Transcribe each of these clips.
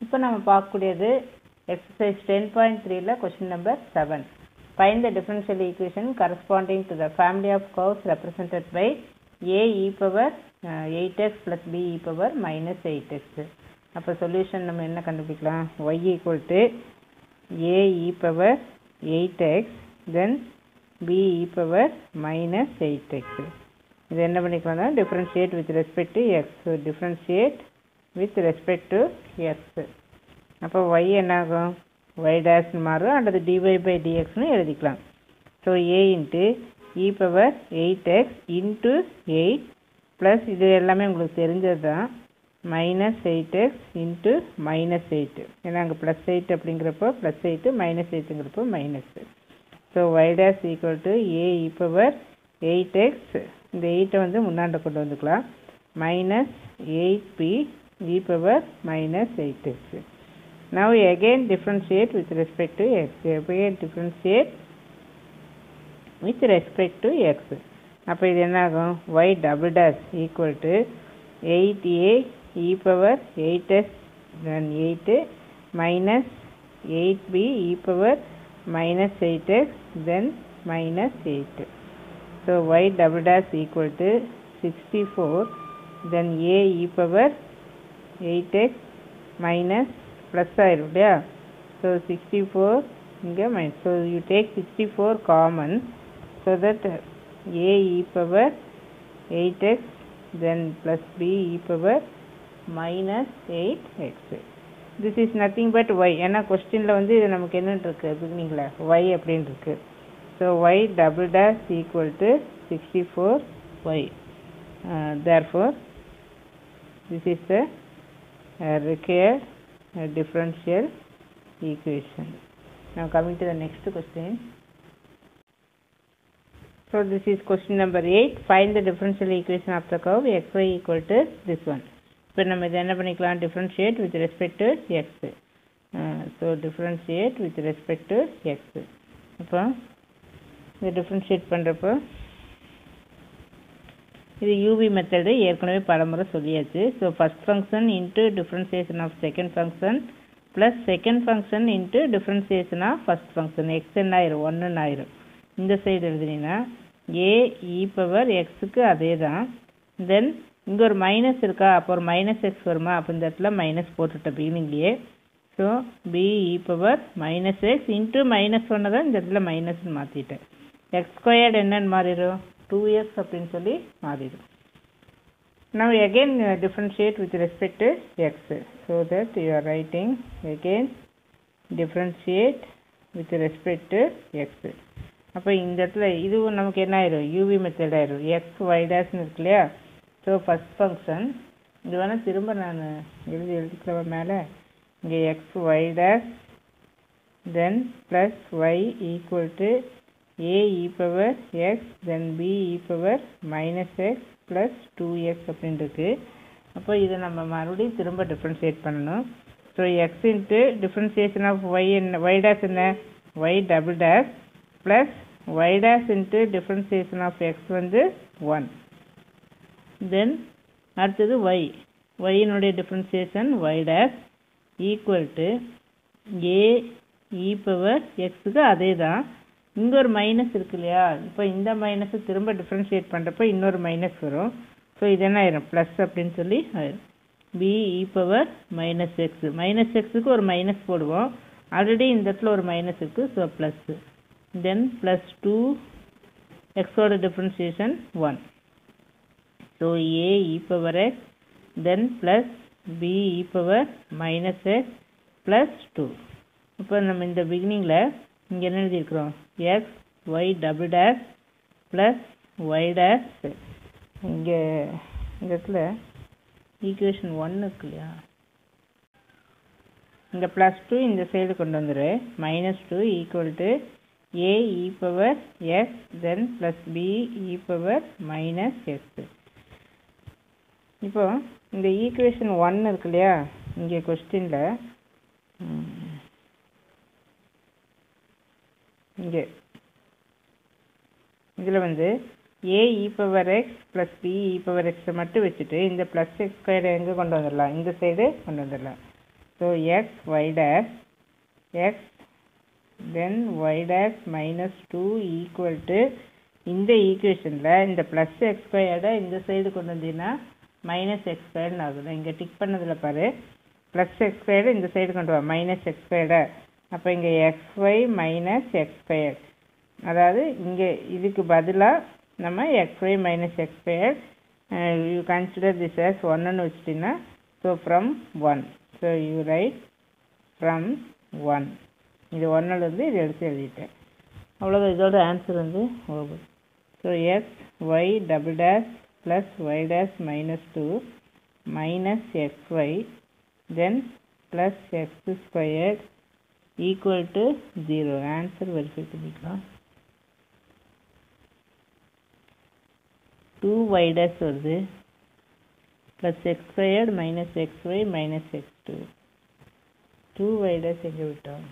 இப்போ நம்ம பார்க்கக்கூடியது எக்ஸசைஸ் டென் பாயிண்ட் த்ரீல question number seven find the differential equation corresponding to the family of curves represented by A e power eight x plus B e power minus eight x அப்போ solution நம்ம என்ன கண்டுபிடிக்கலாம் y equal to A e power eight x then B e power minus eight x இது என்ன பண்ணிக்கலாம்னா differentiate with respect to x differentiate with respect to x அப்போ y என்ன ஆகும் ஒய் டேஷ்னு மாறும் அல்லது டிஒய் பை டிஎக்ஸ்னு எழுதிக்கலாம் so A into e power eight x into eight plus இது எல்லாமே உங்களுக்கு தெரிஞ்சது தான் minus eight x into minus eight ஏன்னா அங்கே ப்ளஸ் எயிட் அப்படிங்கிறப்போ ப்ளஸ் எயிட்டு மைனஸ் எயிட்டுங்கிறப்போ minus so y dash equal to A e power eight x இந்த எயிட்டை வந்து முன்னாண்ட கொண்டு வந்துக்கலாம் minus eight B e power minus eight x now again differentiate with respect to x again differentiate with respect to x அப்போ இது என்ன ஆகும் y double dash equal to 8a e power 8s then 8 minus 8b e power minus 8x then minus 8 so y double dash equal to 64 then a e power 8x minus plus ஆயிரும் இல்லையா so sixty four இங்கே minus so you take sixty four common so that A e power eight x then plus B e power minus eight x this is nothing but y ஏன்னா கொஸ்டினில் வந்து இது நமக்கு என்னன்னு இருக்கு பிகினிங்கில் ஒய் அப்படின்னு இருக்கு so y double dash equal to sixty four y therefore this is the required a differential equation. Now coming to the next question. So this is question number 8. Find the differential equation of the curve xy equal to this one. இப்போ நம்ம இதை என்ன பண்ணிக்கலாம் differentiate with respect to x. Uh, so differentiate with respect to x. அப்போ இதை differentiate பண்ணுறப்போ இது UV method ஏற்கனவே பலமுறை சொல்லியாச்சு so first function into differentiation of second function plus second function into differentiation of first function x என்ன ஆயிரும் ஒன்றுன்னு ஆயிரும் இந்த சைடு எழுதுனீங்கன்னா ஏ இ பவர் எக்ஸுக்கு அதே தான் தென் இங்கே ஒரு மைனஸ் இருக்கா அப்போ ஒரு மைனஸ் எக்ஸ் வருமா அப்போ இந்த இடத்துல மைனஸ் போட்டுட்டேன் பிகினிங்லேயே so B e power minus x into minus ஒன்று தான் இந்த இடத்துல மைனஸ்ன்னு மாற்றிட்டேன் எக்ஸ் ஸ்கொயர்டு என்னன்னு மாறிடும் டூ எக்ஸ் அப்படின்னு சொல்லி மாறிடும் now again uh, differentiate with respect to x so that you are writing again differentiate with respect to x அப்போ இந்த இடத்துல இதுவும் நமக்கு என்ன ஆயிரும் யூவி மெத்தட் ஆயிரும் எக்ஸ் ஒய் டேஷ்னு இருக்கு இல்லையா ஸோ ஃபஸ்ட் ஃபங்க்ஷன் இது வேணால் திரும்ப நான் எழுதி எழுதிக்கலாம் மேலே இங்கே x y dash then plus y equal to a e power x then b e power minus x plus 2x அப்படின்னு இருக்கு அப்போ இதை நம்ம மறுபடியும் திரும்ப டிஃப்ரென்ஷியேட் பண்ணணும் so x into differentiation of y என்ன ஒய் டேஷ் என்ன y double dash plus y dash into differentiation of x வந்து ஒன் தென் அடுத்தது ஒய் ஒய்யினுடைய differentiation y dash equal to A e power எக்ஸுக்கு அதே தான் இங்கே ஒரு மைனஸ் இருக்கு இல்லையா இப்போ இந்த மைனஸை திரும்ப டிஃப்ரென்ஷியேட் பண்ணுறப்ப இன்னொரு மைனஸ் வரும் ஸோ இது என்ன ஆயிரும் ப்ளஸ் அப்படின்னு சொல்லி ஆயிரும் B e power minus x minus எக்ஸுக்கு ஒரு மைனஸ் போடுவோம் ஆல்ரெடி இந்த இடத்துல ஒரு மைனஸ் இருக்குது so plus then plus two எக்ஸோட differentiation one so A e power x then plus B e power minus x plus two இப்போ நம்ம இந்த பிகினிங்கில் இங்கே என்ன எழுதியிருக்கிறோம் x y double dash plus y dash இங்கே இந்த இடத்துல ஈக்குவேஷன் ஒன்று இருக்கு இல்லையா இந்த ப்ளஸ் டூ இந்த சைடு கொண்டு வந்துடு minus two equal to A e power x then plus B e power minus x இப்போ இந்த ஈக்குவேஷன் ஒன் இருக்கு இல்லையா இங்கே கொஸ்டினில் இங்கே இதில் வந்து a e power x plus B e power எக்ஸை மட்டும் வச்சுட்டு இந்த ப்ளஸ் எக்ஸ் ஸ்கொயரை எங்கே கொண்டு வந்துடலாம் இந்த சைடு கொண்டு வந்துடலாம் so x y dash x then y dash minus two equal to இந்த ஈக்குவேஷனில் இந்த ப்ளஸ் எக்ஸ் ஸ்கொயர்டை இந்த சைடு கொண்டு வந்தீங்கன்னா மைனஸ் எக்ஸ் ஸ்கொயர்னு ஆகுது இங்கே டிக் பண்ணதில் பாரு ப்ளஸ் எக்ஸ் ஸ்கொயர்டு இந்த சைடு கொண்டு வா மைனஸ் எக்ஸ் ஸ்கொயர்டை அப்போ இங்கே x y minus x square அதாவது இங்கே இதுக்கு பதிலாக நம்ம x y minus x square you consider this as ஒன்றுன்னு வச்சிட்டிங்கன்னா so from one so you write from one இது ஒன்றுலேருந்து இது எடுத்து எழுதிட்டேன் அவ்வளோதான் இதோட ஆன்சர் வந்து over so x y double dash plus y dash minus two minus x y then plus X square equal to zero answer verify பண்ணிக்கலாம் two y dash வருது plus x squared minus x y minus x two two y dash எங்கே விட்டோம்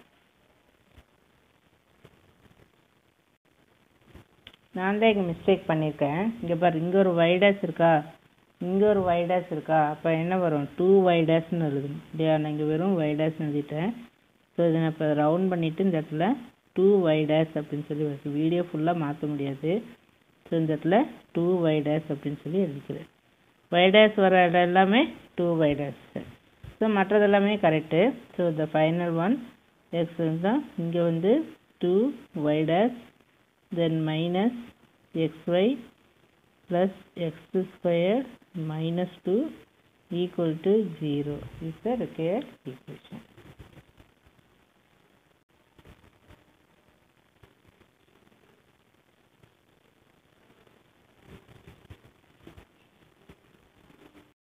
நான் தான் இங்கே mistake பண்ணியிருக்கேன் இங்கே பாரு இங்கே ஒரு வைடஸ் இருக்கா இங்கே ஒரு வைடஸ் இருக்கா அப்போ என்ன வரும் டூ வைடஸ்னு எழுதும் இல்லையா நான் இங்கே வெறும் வைடஸ்னு எழுதிட்டேன் ஸோ இதை நான் இப்போ ரவுண்ட் பண்ணிவிட்டு இந்த இடத்துல டூ வைடஸ் அப்படின்னு சொல்லி வருது வீடியோ ஃபுல்லாக மாற்ற முடியாது ஸோ இந்த இடத்துல டூ வைடஸ் அப்படின்னு சொல்லி எழுதிக்கிறேன் வைடஸ் வர இடம் எல்லாமே டூ வைடஸ் ஸோ மற்றது எல்லாமே correct so the final one x தான் இங்கே வந்து two y dash then minus xy plus x square minus 2 equal to 0 is the required equation.